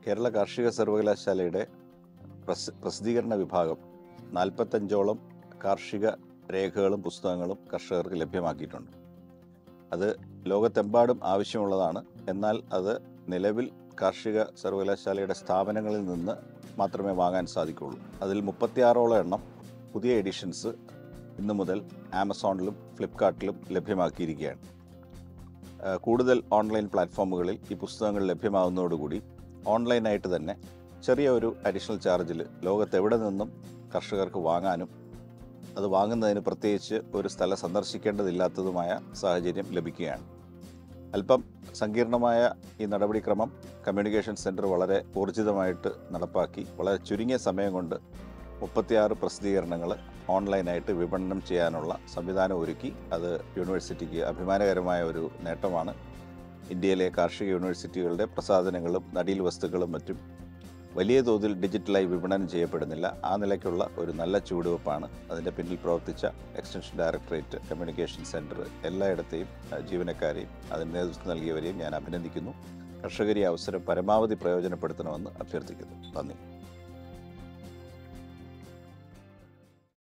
കേരള കാർഷിക സർവകലാശാലയുടെ പ്രസ് പ്രസിദ്ധീകരണ വിഭാഗം നാൽപ്പത്തഞ്ചോളം കാർഷിക രേഖകളും പുസ്തകങ്ങളും കർഷകർക്ക് ലഭ്യമാക്കിയിട്ടുണ്ട് അത് ലോകത്തെമ്പാടും ആവശ്യമുള്ളതാണ് എന്നാൽ അത് നിലവിൽ കാർഷിക സർവകലാശാലയുടെ സ്ഥാപനങ്ങളിൽ നിന്ന് മാത്രമേ വാങ്ങാൻ സാധിക്കുകയുള്ളൂ അതിൽ മുപ്പത്തിയാറോളം എണ്ണം പുതിയ എഡിഷൻസ് ഇന്നു മുതൽ ആമസോണിലും ഫ്ലിപ്കാർട്ടിലും ലഭ്യമാക്കിയിരിക്കുകയാണ് ആ, കൂടുതൽ ഓൺലൈൻ പ്ലാറ്റ്ഫോമുകളിൽ ഈ പുസ്തകങ്ങൾ ലഭ്യമാകുന്നതോടുകൂടി ഓൺലൈനായിട്ട് തന്നെ ചെറിയ ഒരു അഡീഷണൽ ചാർജിൽ ലോകത്ത് എവിടെ നിന്നും കർഷകർക്ക് വാങ്ങാനും അത് വാങ്ങുന്നതിന് പ്രത്യേകിച്ച് ഒരു സ്ഥലം സന്ദർശിക്കേണ്ടതില്ലാത്തതുമായ സാഹചര്യം ലഭിക്കുകയാണ് അല്പം സങ്കീർണമായ ഈ നടപടിക്രമം കമ്മ്യൂണിക്കേഷൻ സെൻറ്റർ വളരെ ഊർജിതമായിട്ട് നടപ്പാക്കി വളരെ ചുരുങ്ങിയ സമയം കൊണ്ട് മുപ്പത്തിയാറ് പ്രസിദ്ധീകരണങ്ങൾ ഓൺലൈനായിട്ട് വിപണനം ചെയ്യാനുള്ള സംവിധാനം ഒരുക്കി അത് യൂണിവേഴ്സിറ്റിക്ക് അഭിമാനകരമായ ഒരു നേട്ടമാണ് ഇന്ത്യയിലെ കാർഷിക യൂണിവേഴ്സിറ്റികളുടെ പ്രസാധനങ്ങളും നടീൽ വസ്തുക്കളും മറ്റും വലിയ തോതിൽ ഡിജിറ്റലായി വിപണനം ചെയ്യപ്പെടുന്നില്ല ആ നിലയ്ക്കുള്ള ഒരു നല്ല ചുവടുവെപ്പാണ് അതിൻ്റെ പിന്നിൽ പ്രവർത്തിച്ച എക്സ്റ്റൻഷൻ ഡയറക്ടറേറ്റ് കമ്മ്യൂണിക്കേഷൻ സെൻറ്റർ എല്ലായിടത്തെയും അഹ്, ജീവനക്കാരെയും അതിന് നേതൃത്വം നൽകിയവരെയും ഞാൻ അഭിനന്ദിക്കുന്നു കർഷകരെ ഈ അവസരം പരമാവധി പ്രയോജനപ്പെടുത്തണമെന്ന് അഭ്യർത്ഥിക്കുന്നു നന്ദി